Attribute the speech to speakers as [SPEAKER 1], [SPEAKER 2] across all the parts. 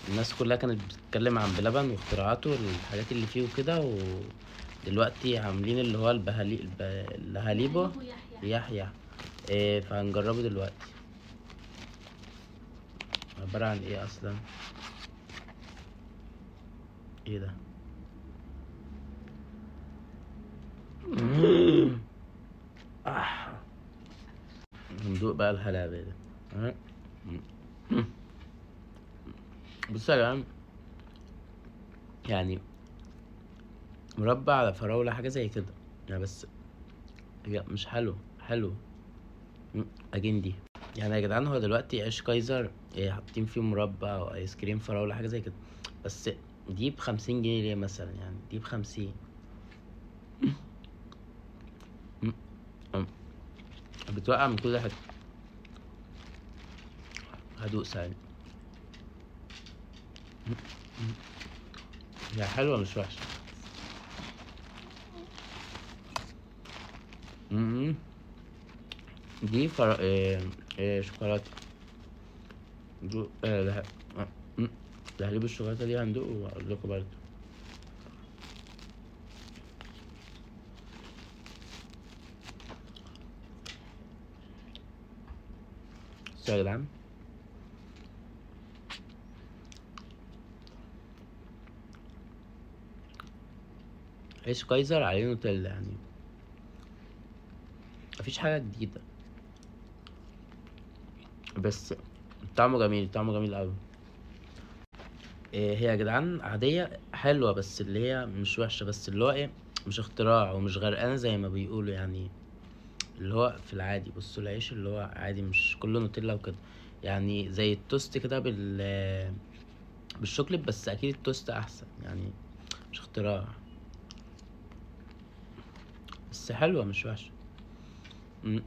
[SPEAKER 1] الناس كلها كانت بتتكلم عن بلبن واختراعاته والحاجات اللي فيه وكده ودلوقتي عاملين اللي هو البهالي الب... الهاليبو
[SPEAKER 2] هاليبو يحيى
[SPEAKER 1] يحيى إيه فهنجربه دلوقتي عبارة عن ايه اصلا ايه ده آه. ندوق بقى الهلابة ده ها؟ بصوا يا جدعان يعني مربى على فراولة حاجة زي كده يعني بس هي مش حلو حلو مم، اجندي يعني يا جدعان هو دلوقتي عيش كايزر إيه حاطين فيه مربى او ايس كريم فراولة حاجة زي كده بس دي بخمسين جنيه ليه مثلا يعني دي بخمسين مم، مم. بتوقع من كل حتة هدوق ثاني هي حلوة مش وحشة مم. دي فر... إيه... إيه شوكولاتة دو... إيه ده آه، مم. ده هجيب الشوكولاتة دي هندوق وأقول لكم برضه بصوا يا جدعان عيش كايزر عليه نوتيلا يعني مفيش حاجة جديدة بس طعمه جميل طعمه جميل أوي إيه هي يا جدعان عادية حلوة بس اللي هي مش وحشة بس اللي هو ايه مش اختراع ومش غرقانة زي ما بيقولوا يعني اللي هو في العادي بصوا العيش اللي هو عادي مش كله نوتيلا وكده يعني زي التوست كده بال بالشوكليت بس اكيد التوست احسن يعني مش اختراع بس حلوة مش وحشة مم.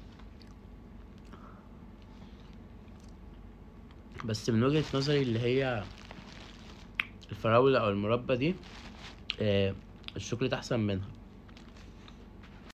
[SPEAKER 1] بس من وجهة نظري اللي هي الفراولة او المربى دي آه، الشوكليت احسن منها